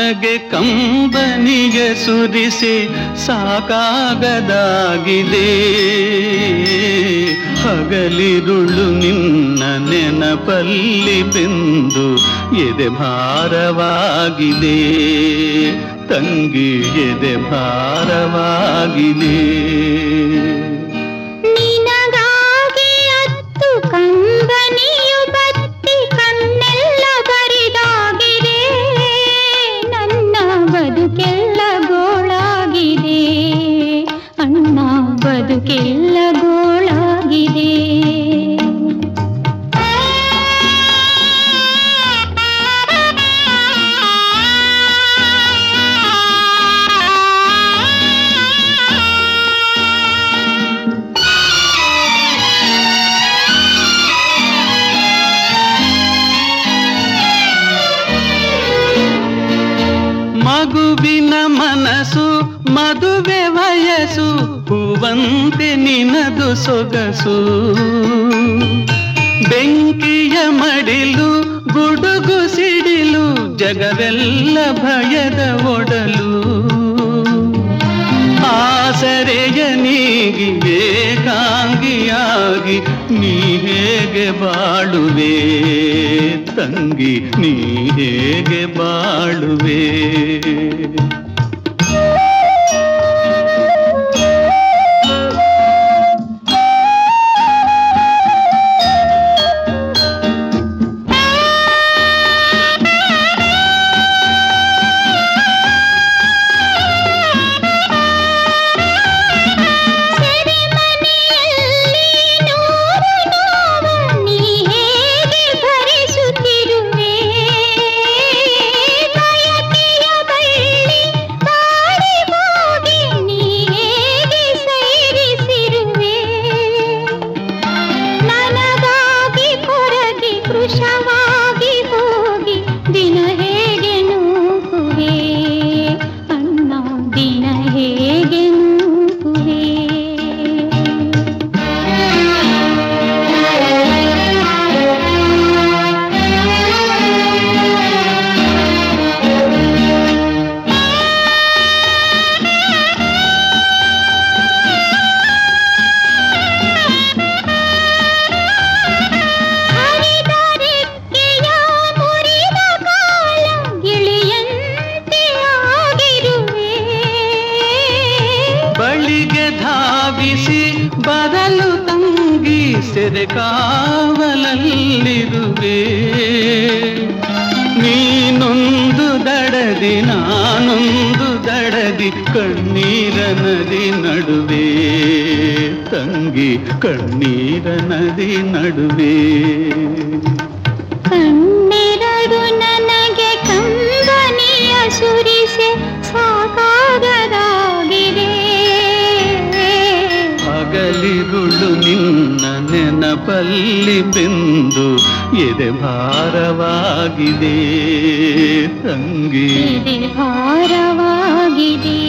ನನಗೆ ಕಂಬನಿಯ ಸುರಿಸಿ ಸಾಕಾಗದಾಗಿದೆ ಹಗಲಿರುಳು ನಿನ್ನ ನೆನಪಲ್ಲಿ ಬೆಂದು ಎದೆ ಭಾರವಾಗಿದೆ ತಂಗಿ ಎದೆ ಭಾರವಾಗಿದೆ ನಿನಗಾಗಿ ಅತ್ತು ಕಂಬನಿಯು ಬತ್ತಿ ಕಣ್ಣೆಲ್ಲ ಬರಿದಾಗಿದೆ ನನ್ನ ಬದುಕೆಲ್ಲ ಗೋಳಾಗಿದೆ ಅಣ್ಣ ಬದುಕೆಲ್ಲ ಗೋಳಾಗಿದೆ ಮಗುವಿನ ಮನಸ್ಸು ಮದುವೆ ವಯಸ್ಸು ಹೂವಂತೆ ನಿನದು ಸೊಗಸು ಬೆಂಕಿಯ ಮಡಿಲು ಗುಡುಗು ಸಿಡಿಲು ಜಗವೆಲ್ಲ ಭಯದ ಒಡಲು ಆಸರೆಯ ನೀಗಿ ಏಕಾಂಗಿಯಾಗಿ ನೀ ಹೇಗೆ ಬಾಳುವೆ ತಂಗಿ ನೀ ಹೇಗೆ ಬಾಳುವೆ ಸೆರೆಮನೆಯಲ್ಲಿ ನೂರು ನೋವು ನೀ ಹೇಗೆ ಭರಿಸುತ್ತಿರುವೆ ಬಯಕೆಯ ಬಳ್ಳಿ ಬಾಡಿ ಹೋಗಿ ನೀ ಹೇಗೆ ಸೈರಿಸಿರುವೆ ನನಗಾಗಿ ಕೊರಗಿ ಕೃಶವಾಗಿ ಹೋಗಿ ದಿನ ಹೇಗೆ ನೂಕುವೆ ಅಣ್ಣ ದಿನ ಹೇಗೆ ನೂಕುವೆ ಹರಿದರೆಕ್ಕೆಯ ಮುರಿದ ಕಾಲ ಗಿಳಿಯಂತೆ ಆಗಿರುವೆ ಬಳಿಗೆ ಧಾವಿಸಿ ಬದಲು ತಂಗಿ ಸೆರೆ ಕಾವಲಲ್ಲಿರುವೆ ನೀನೊಂದು ದಡದಿ ನಾನೊಂದು ದಡದಿ ಕಣ್ಣೀರ ನದಿ ನಡುವೆ ತಂಗಿ ಕಣ್ಣೀರ ನದಿ ನಡುವೆ ಕಣ್ಣೆರಡು ನನಗೆ ಕಂಬನಿಯ ಸುರಿಸೆ ಸಾಕಾಗದಾಗಿದೆ ಹಗಲಿರುಳು ನಿನ್ನ ನೆನಪಲ್ಲಿ ಬೆಂದು ಎದೆ ಭಾರವಾಗಿದೆ ತಂಗಿ ಎದೆ ಭಾರವಾಗಿದೆ